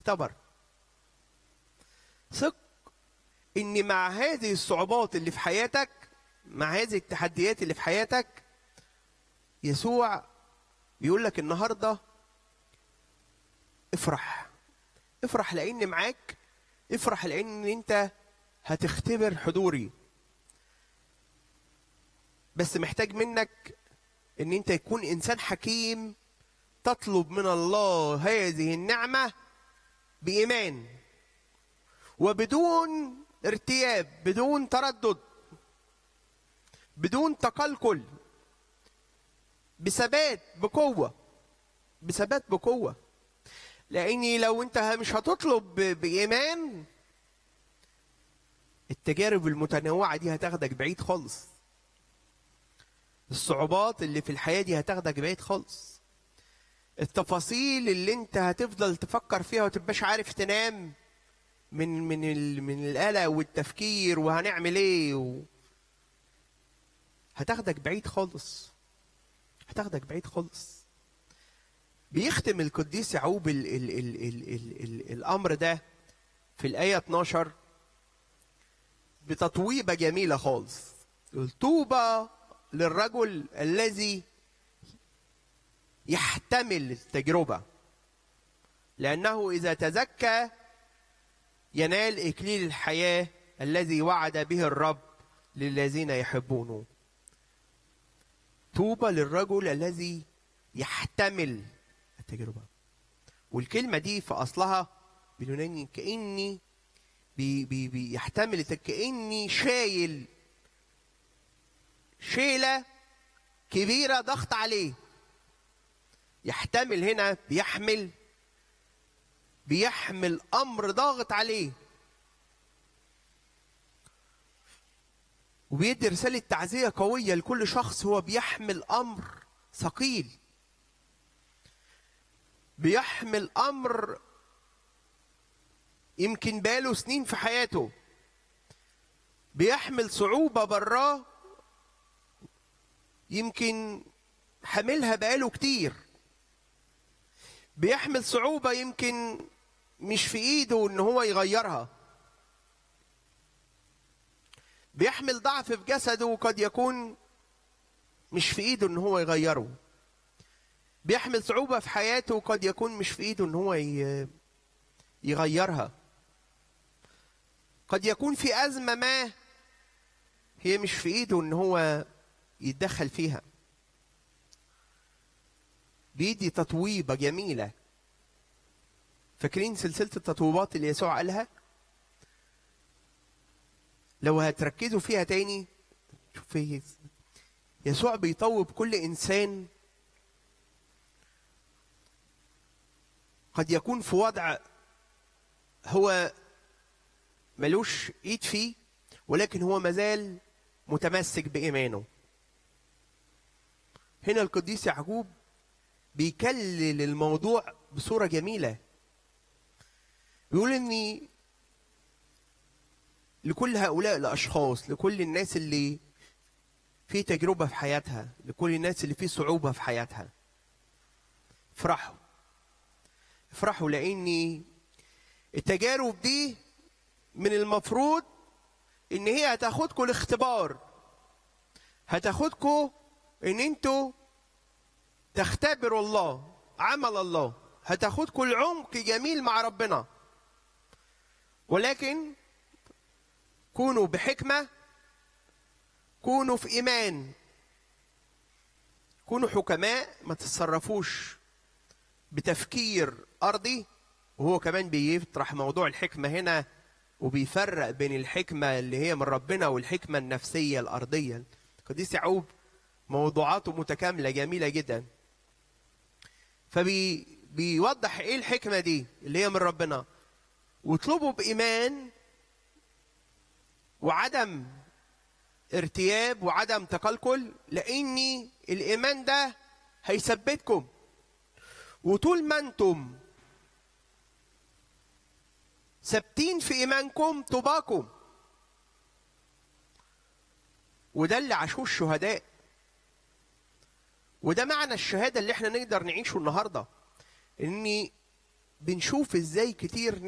اختبر ثق ان مع هذه الصعوبات اللي في حياتك مع هذه التحديات اللي في حياتك يسوع بيقول لك النهارده افرح افرح لان معاك افرح لان انت هتختبر حضوري بس محتاج منك ان انت يكون انسان حكيم تطلب من الله هذه النعمه بايمان وبدون ارتياب بدون تردد بدون تقلقل بثبات بقوه بثبات بقوه لاني لو انت مش هتطلب بايمان التجارب المتنوعه دي هتاخدك بعيد خالص الصعوبات اللي في الحياه دي هتاخدك بعيد خالص التفاصيل اللي انت هتفضل تفكر فيها وتبقاش عارف تنام من من ال من القلق والتفكير وهنعمل ايه و... هتاخدك بعيد خالص هتاخدك بعيد خالص بيختم القديس يعقوب ال ال ال ال ال ال الامر ده في الايه 12 بتطويبه جميله خالص يقول طوبى للرجل الذي يحتمل التجربه لانه اذا تزكى ينال اكليل الحياه الذي وعد به الرب للذين يحبونه طوبى للرجل الذي يحتمل التجربه والكلمه دي في اصلها باليوناني كاني بي بي بيحتمل كاني شايل شيله كبيره ضغط عليه يحتمل هنا بيحمل بيحمل امر ضاغط عليه وبيدي رساله تعزيه قويه لكل شخص هو بيحمل امر ثقيل بيحمل امر يمكن باله سنين في حياته بيحمل صعوبه براه يمكن حاملها بقاله كتير بيحمل صعوبة يمكن مش في ايده ان هو يغيرها بيحمل ضعف في جسده وقد يكون مش في ايده ان هو يغيره بيحمل صعوبة في حياته وقد يكون مش في ايده ان هو يغيرها قد يكون في أزمة ما هي مش في ايده ان هو يتدخل فيها بيدي تطويبة جميلة فاكرين سلسلة التطويبات اللي يسوع قالها لو هتركزوا فيها تاني شوف يسوع بيطوب كل إنسان قد يكون في وضع هو ملوش ايد فيه ولكن هو مازال متمسك بإيمانه هنا القديس يعقوب بيكلل الموضوع بصوره جميله بيقول اني لكل هؤلاء الاشخاص لكل الناس اللي في تجربه في حياتها لكل الناس اللي في صعوبه في حياتها افرحوا افرحوا لاني التجارب دي من المفروض ان هي هتاخدكم الاختبار هتاخدكم ان انتوا تختبروا الله عمل الله هتاخدكم العمق جميل مع ربنا ولكن كونوا بحكمة كونوا في إيمان كونوا حكماء ما تتصرفوش بتفكير أرضي وهو كمان بيطرح موضوع الحكمة هنا وبيفرق بين الحكمة اللي هي من ربنا والحكمة النفسية الأرضية القديس يعقوب موضوعاته متكاملة جميلة جدا فبيوضح ايه الحكمه دي اللي هي من ربنا واطلبوا بايمان وعدم ارتياب وعدم تقلقل لاني الايمان ده هيثبتكم وطول ما انتم ثابتين في ايمانكم طوباكم وده اللي عاشوه الشهداء وده معنى الشهاده اللي احنا نقدر نعيشه النهارده ان بنشوف ازاي كتير